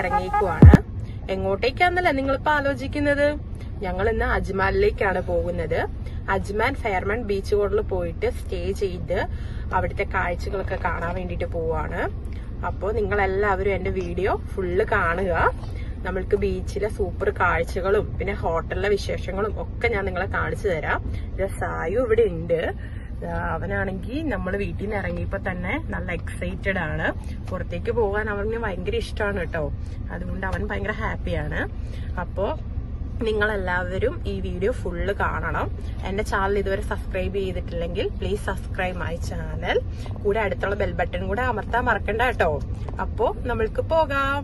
ഇറങ്ങിക്കുവാണ് എങ്ങോട്ടേക്കാന്നല്ല നിങ്ങളിപ്പോ ആലോചിക്കുന്നത് ഞങ്ങൾ ഇന്ന് അജ്മാലിലേക്കാണ് പോകുന്നത് അജ്മാൻ ഫെയർമൺ ബീച്ച് റോഡിൽ പോയിട്ട് സ്റ്റേ ചെയ്ത് അവിടുത്തെ കാഴ്ചകളൊക്കെ കാണാൻ വേണ്ടിയിട്ട് പോവാണ് അപ്പോൾ നിങ്ങൾ എല്ലാവരും എന്റെ വീഡിയോ ഫുള്ള് കാണുക നമ്മൾക്ക് ബീച്ചിലെ സൂപ്പർ കാഴ്ചകളും പിന്നെ ഹോട്ടലിലെ വിശേഷങ്ങളും ഒക്കെ ഞാൻ നിങ്ങളെ കാണിച്ചു തരാം ഇത് സായു ഇവിടെ ഉണ്ട് ആ, അവനാണെങ്കിൽ നമ്മൾ വീട്ടിൽ നിന്ന് ഇറങ്ങിയപ്പോ തന്നെ നല്ല എക്സൈറ്റഡ് ആണ് പുറത്തേക്ക് പോകാൻ അവന് ഭയങ്കര ഇഷ്ടമാണ് കേട്ടോ അതുകൊണ്ട് അവൻ ഭയങ്കര ഹാപ്പിയാണ് അപ്പോ നിങ്ങൾ എല്ലാവരും ഈ വീഡിയോ ഫുള്ള് കാണണം എന്റെ ചാനൽ ഇതുവരെ സബ്സ്ക്രൈബ് ചെയ്തിട്ടില്ലെങ്കിൽ പ്ലീസ് സബ്സ്ക്രൈബ് മൈ ചാനൽ കൂടെ അടുത്തുള്ള ബെൽ ബട്ടൺ കൂടെ അമർത്താൻ മറക്കണ്ട കേട്ടോ അപ്പോ നമ്മൾക്ക് പോകാം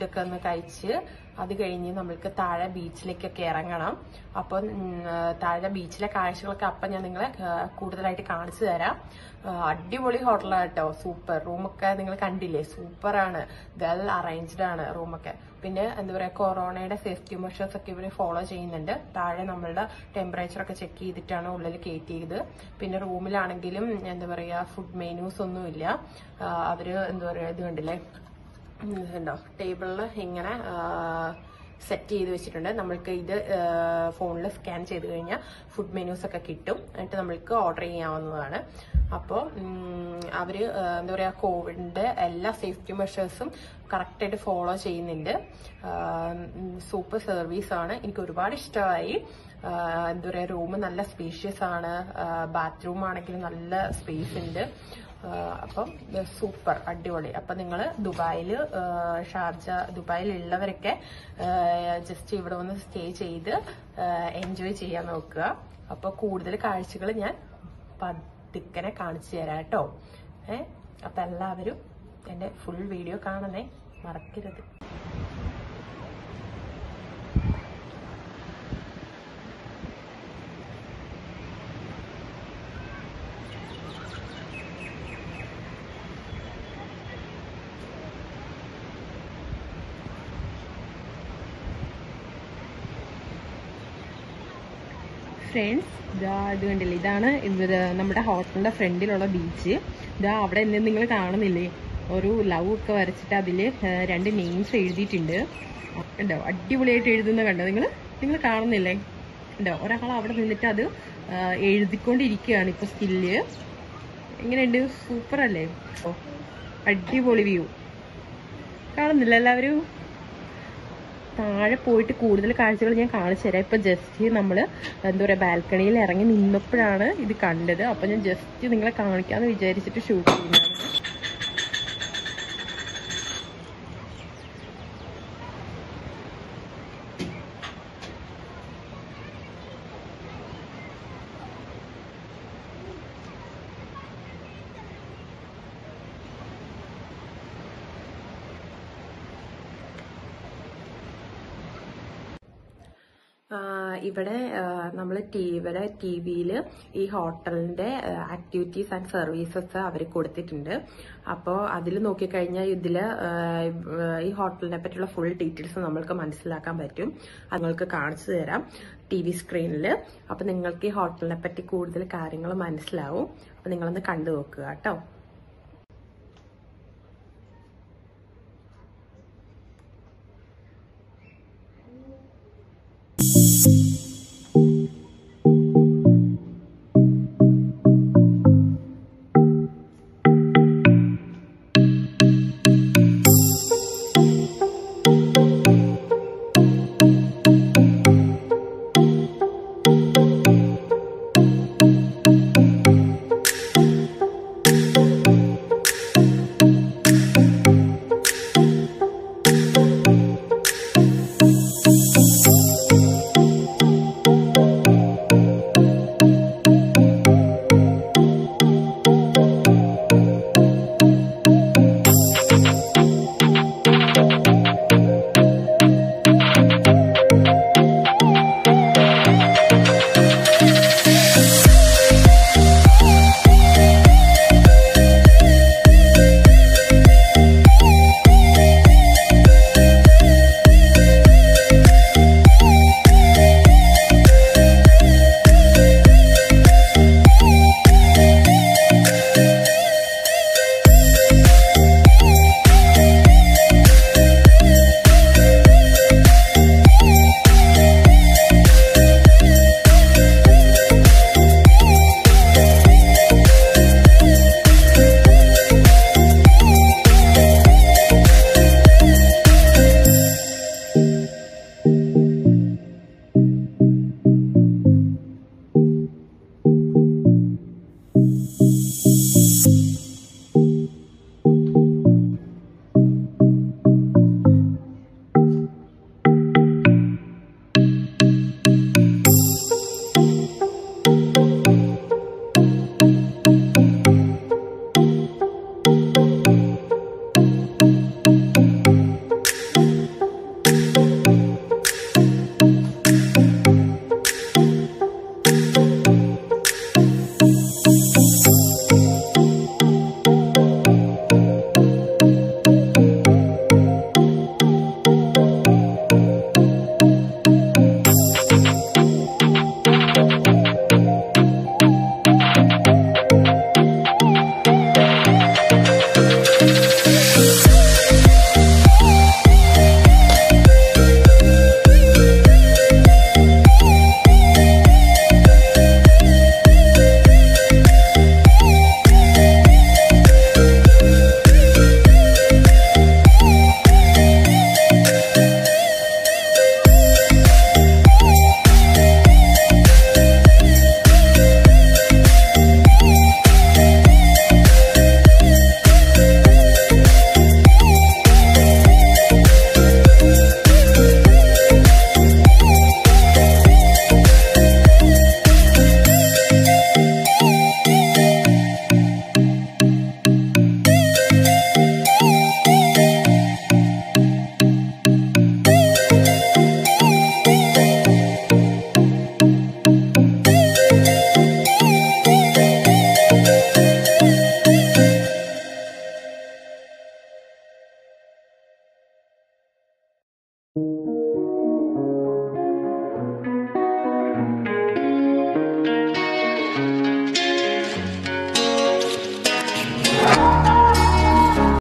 ഫുഡൊക്കെ ഒന്ന് കഴിച്ച് അത് കഴിഞ്ഞ് നമ്മൾക്ക് താഴെ ബീച്ചിലേക്കൊക്കെ ഇറങ്ങണം അപ്പം ഉം, ആ, താഴെ ബീച്ചിലെ കാഴ്ചകളൊക്കെ അപ്പം ഞാൻ നിങ്ങളെ ആ, കൂടുതലായിട്ട് കാണിച്ചു തരാം ആ, അടിപൊളി ഹോട്ടലാണ് കേട്ടോ സൂപ്പർ റൂമൊക്കെ നിങ്ങൾ കണ്ടില്ലേ സൂപ്പറാണ് വെൽ അറേഞ്ച്ഡ് ആണ് റൂമൊക്കെ പിന്നെ എന്താ പറയാ കൊറോണയുടെ സേഫ്റ്റി മെഷേഴ്സ് ഒക്കെ ഇവർ ഫോളോ ചെയ്യുന്നുണ്ട് താഴെ നമ്മളുടെ ടെമ്പറേച്ചർ ഒക്കെ ചെക്ക് ചെയ്തിട്ടാണ് ഉള്ളിൽ കയറ്റിയത് പിന്നെ റൂമിലാണെങ്കിലും എന്താ പറയാ ഫുഡ് മെനൂസ് ഒന്നുമില്ല ആ, അവര് എന്താ പറയാ ഇത് കണ്ടില്ലേ ഉം, ഉണ്ടോ ടേബിളിൽ ഇങ്ങനെ സെറ്റ് ചെയ്ത് വെച്ചിട്ടുണ്ട് നമ്മൾക്ക് ഇത് ഫോണിൽ സ്കാൻ ചെയ്ത് കഴിഞ്ഞാൽ ഫുഡ് മെനൂസ് ഒക്കെ കിട്ടും എന്നിട്ട് നമ്മൾക്ക് ഓർഡർ ചെയ്യാവുന്നതാണ് അപ്പോൾ അവർ എന്താ പറയുക കോവിഡിൻ്റെ എല്ലാ സേഫ്റ്റി മെഷേഴ്സും കറക്റ്റായിട്ട് ഫോളോ ചെയ്യുന്നുണ്ട് സൂപ്പർ സർവീസ് ആണ് എനിക്ക് ഒരുപാട് ഇഷ്ടമായി ആഹ് എന്താ പറയുക റൂം നല്ല സ്പേഷ്യസ് ആണ് ബാത്റൂം ആണെങ്കിലും നല്ല സ്പേസ് ഉണ്ട് ആഹ് അപ്പം സൂപ്പർ അടിപൊളി അപ്പം നിങ്ങൾ ദുബായിൽ ഷാർജ ദുബായിലുള്ളവരൊക്കെ ജസ്റ്റ് ഇവിടെ വന്ന് സ്റ്റേ ചെയ്ത് എൻജോയ് ചെയ്യാൻ നോക്കുക അപ്പോൾ കൂടുതൽ കാഴ്ചകൾ ഞാൻ പതുക്കനെ കാണിച്ചു തരാം കേട്ടോ ഏ അപ്പം എല്ലാവരും എൻ്റെ ഫുൾ വീഡിയോ കാണണേ മറക്കരുത് ഫ്രണ്ട്സ് ഇതാ ഇത് കണ്ടില്ലേ ഇതാണ് ഇവര് നമ്മുടെ ഹോട്ടലിന്റെ ഫ്രണ്ടിലുള്ള ബീച്ച് ഇതാ അവിടെ എന്ത് നിങ്ങൾ കാണുന്നില്ലേ ഒരു ലവ് ഒക്കെ വരച്ചിട്ട് അതില് ആ, രണ്ട് നെയിംസ് എഴുതിയിട്ടുണ്ട് ഉണ്ടോ അടിപൊളിയായിട്ട് എഴുതുന്ന കണ്ടോ നിങ്ങൾ നിങ്ങൾ കാണുന്നില്ലേ ഉണ്ടോ ഒരാൾ അവിടെ നിന്നിട്ട് അത് ആ, എഴുതിക്കൊണ്ടിരിക്കുകയാണ് ഇപ്പൊ സ്കില്ല് എങ്ങനെയുണ്ട് സൂപ്പർ അല്ലേ ഓ അടിപൊളി വ്യൂ കാണുന്നില്ല എല്ലാവരും താഴെ പോയിട്ട് കൂടുതൽ കാഴ്ചകൾ ഞാൻ കാണിച്ചു തരാം ഇപ്പൊ ജസ്റ്റ് നമ്മൾ എന്താ പറയാ ബാൽക്കണിയിൽ ഇറങ്ങി നിന്നപ്പോഴാണ് ഇത് കണ്ടത് അപ്പൊ ഞാൻ ജസ്റ്റ് നിങ്ങളെ കാണിക്കാന്ന് വിചാരിച്ചിട്ട് ഷൂട്ട് ചെയ്യുന്നതാണ് ആഹ് ഇവിടെ നമ്മൾ ഇവിടെ ടി വിയിൽ ഈ ഹോട്ടലിന്റെ ആക്ടിവിറ്റീസ് ആൻഡ് സർവീസസ് അവർ കൊടുത്തിട്ടുണ്ട് അപ്പോൾ അതിൽ നോക്കിക്കഴിഞ്ഞാൽ ഇതിൽ ഈ ഹോട്ടലിനെ പറ്റിയുള്ള ഫുൾ ഡീറ്റെയിൽസ് നമ്മൾക്ക് മനസ്സിലാക്കാൻ പറ്റും അത് നിങ്ങൾക്ക് കാണിച്ചു തരാം ടി വി സ്ക്രീനിൽ അപ്പോൾ നിങ്ങൾക്ക് ഈ ഹോട്ടലിനെ പറ്റി കൂടുതൽ കാര്യങ്ങൾ മനസ്സിലാവും അപ്പോൾ നിങ്ങളൊന്ന് കണ്ടു നോക്കുക കേട്ടോ you